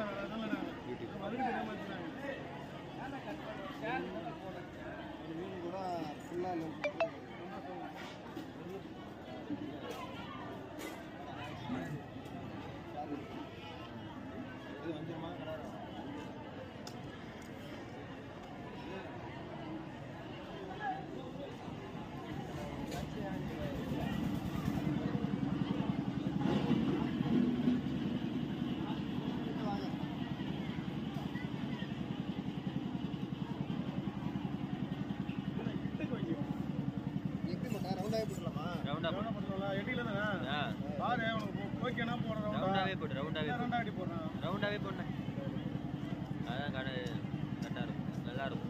இந்த மீன் கூட ஃபுல்லாக இது வந்துருமா கலரா எப்படி மட்டும் ரவுண்டாகவே போட்டுடலாமா ரவுண்டா போடு ஆ ரவுண்டாவே போடு ரவுண்டாவே போடு ரவுண்டாவே போடுண்ணே அதான் கடை கரெக்டாக இருக்கும் நல்லா இருக்கும்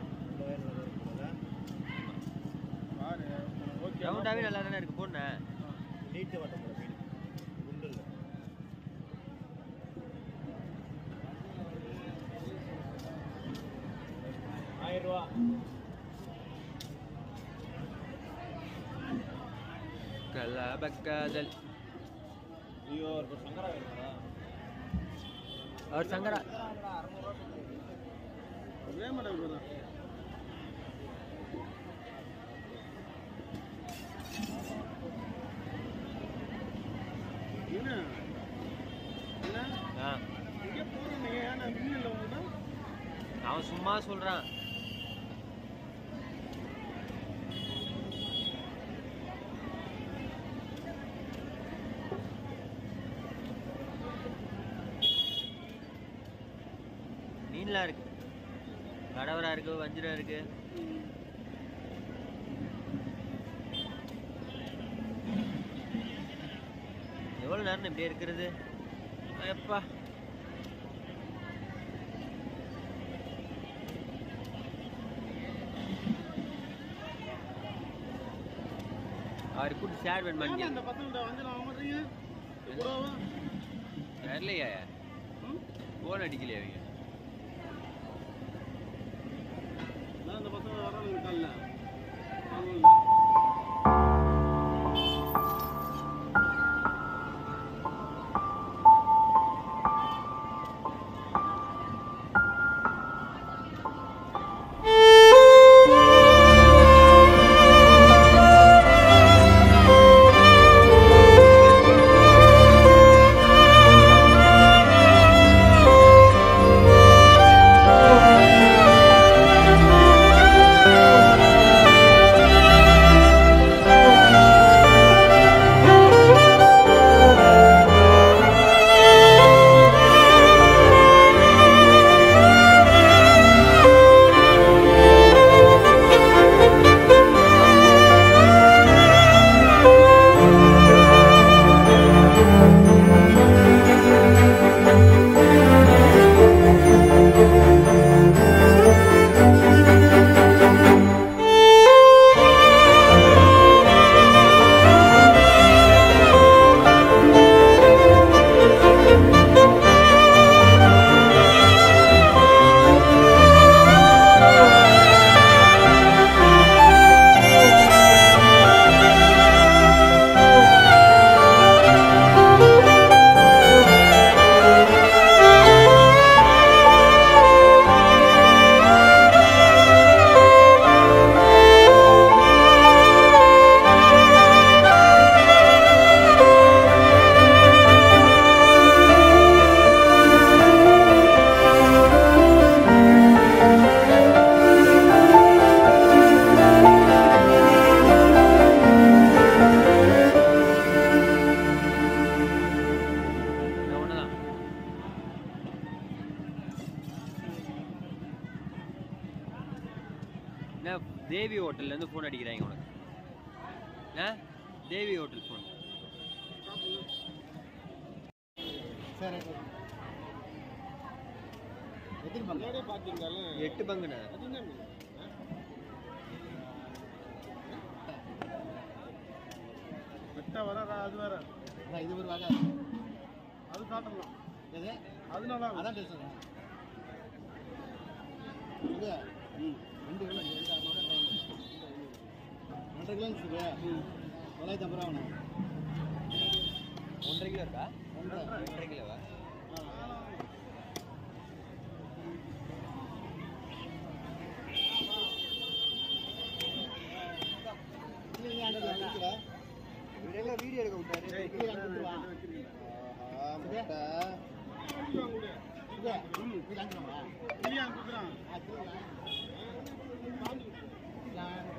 ரவுண்டாவே நல்லா தானே இருக்கு போடுண்ணே நீட்டு வட்டம் போட மீன் குண்டு இல்லை ஆயிரம் ரூபா கலபக்காதல் ஐயோ ஒரு சங்கரா வேணுமா அவர் சங்கரா ஆ அவன் சும்மா சொல்றான் மீன்லாம் இருக்கு கடவரா இருக்கு வஞ்சிரம் இருக்கு எவ்வளவு நேரம் இப்படியே இருக்கிறது எப்பா அவர் கூட்டு சேர் வேணும் மஞ்சள் தெரியலையா ஃபோன் அடிக்கலையா அவங்க நான் ஒண்ணுதான் என்ன தேவி ஹோட்டல்ல இருந்து ஃபோன் அடிக்கிறாங்க உனக்கு ஆ தேவி ஹோட்டல் ஃபோன் சரி எத்தனை பங்கு எட்டு பங்குண்ணே அதான் இது ஒரு வகை எது அதான் டேஸ்ட் இது ம் ரெண்டு கிலோ ரெண்டு அரை மணி நேரம் time. ரெண்டரை கிலோ இருந்துச்சு தொள்ளாயிரத்தி ஐம்பது ரூபா வேணும் ஒன்றரை கிலோ இருக்கா ஒன்றரை ஒன்றரை கிலோவா வீடியோ எடுக்க விட்டாரு இது எனக்கு கொடுத்துருவா. ஆஹா, முட்டை. இது, இது அனுப்பிடுவா? ஆ, திருவிழா. நான்